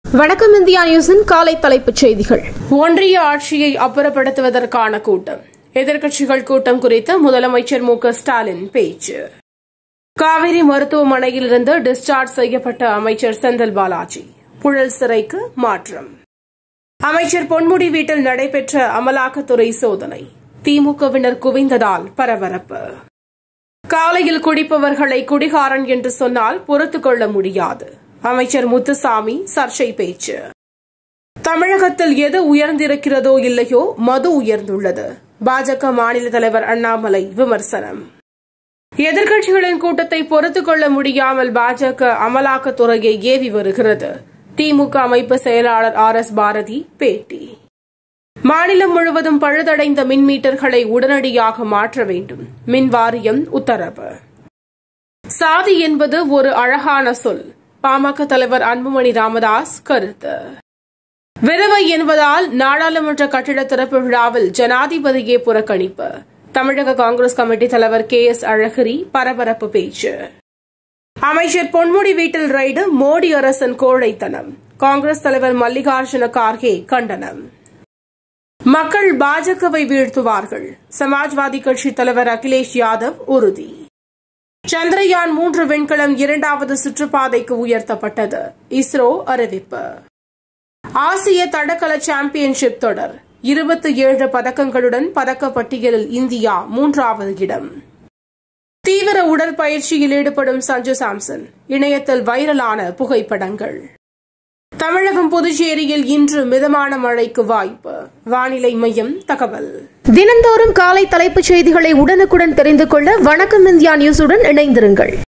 வணக்கம் இந்தியா நியூஸின் காலை தலைப்புச் செய்திகள் ஒன்றிய ஆட்சியை அப்புறப்படுத்துவதற்கான கூட்டம் எதிர்க்கட்சிகள் கூட்டம் குறித்து முதலமைச்சர் மு க ஸ்டாலின் பேச்சு காவிரி மருத்துவமனையிலிருந்து டிஸ்சார்ஜ் செய்யப்பட்ட அமைச்சர் செந்தில் பாலாஜி புழல் சிறைக்கு மாற்றம் அமைச்சர் பொன்முடி வீட்டில் நடைபெற்ற அமலாக்கத்துறை சோதனை திமுகவினர் குவிந்ததால் பரபரப்பு காலையில் குடிப்பவர்களை குடிகாரன் என்று சொன்னால் பொறுத்துக் கொள்ள முடியாது அமைச்சர் முத்துசாமி சர்ச்சை பேச்சு தமிழகத்தில் எது உயர்ந்திருக்கிறதோ இல்லையோ மது உயர்ந்துள்ளது பாஜக மாநில தலைவர் அண்ணாமலை விமர்சனம் எதிர்க்கட்சிகளின் கூட்டத்தை பொறுத்துக் கொள்ள முடியாமல் பாஜக அமலாக்கத்துறையை ஏவி வருகிறது திமுக அமைப்பு செயலாளர் ஆர் எஸ் பாரதி பேட்டி மாநிலம் முழுவதும் பழுதடைந்த மின் மீட்டர்களை உடனடியாக மாற்ற வேண்டும் மின் வாரியம் உத்தரவு சாதி என்பது ஒரு அழகான சொல் பாமக தலைவர் அன்புமணி ராமதாஸ் கருத்து விதவை என்பதால் நாடாளுமன்ற கட்டிட திறப்பு விழாவில் ஜனாதிபதியே புறக்கணிப்பு தமிழக காங்கிரஸ் கமிட்டி தலைவர் கே எஸ் அழகிரி பரபரப்பு பேச்சு அமைச்சர் பொன்முடி வீட்டில் ரைடு மோடி அரசன் கோழைத்தனம் காங்கிரஸ் தலைவர் மல்லிகார்ஜுன கார்கே கண்டனம் மக்கள் பாஜகவை வீழ்த்துவார்கள் சமாஜ்வாதி கட்சி தலைவர் அகிலேஷ் யாதவ் உறுதி சந்திரயான் மூன்று விண்கலம் இரண்டாவது சுற்றுப்பாதைக்கு உயர்த்தப்பட்டது இஸ்ரோ அறிவிப்பு ஆசிய தடகள சாம்பியன்ஷிப் தொடர் இருபத்தி ஏழு பதக்கங்களுடன் பதக்கப்பட்டியலில் இந்தியா மூன்றாவது இடம் தீவிர உடற்பயிற்சியில் ஈடுபடும் சஞ்சு சாம்சன் இணையத்தில் வைரலான புகைப்படங்கள் தமிழகம் புதுச்சேரியில் இன்று மிதமான மழைக்கு வாய்ப்பு வானிலை மையம் தகவல் தினந்தோறும் காலை தலைப்புச் செய்திகளை உடனுக்குடன் தெரிந்து கொள்ள வணக்கம் இந்தியா நியூஸுடன் இணைந்திருங்கள்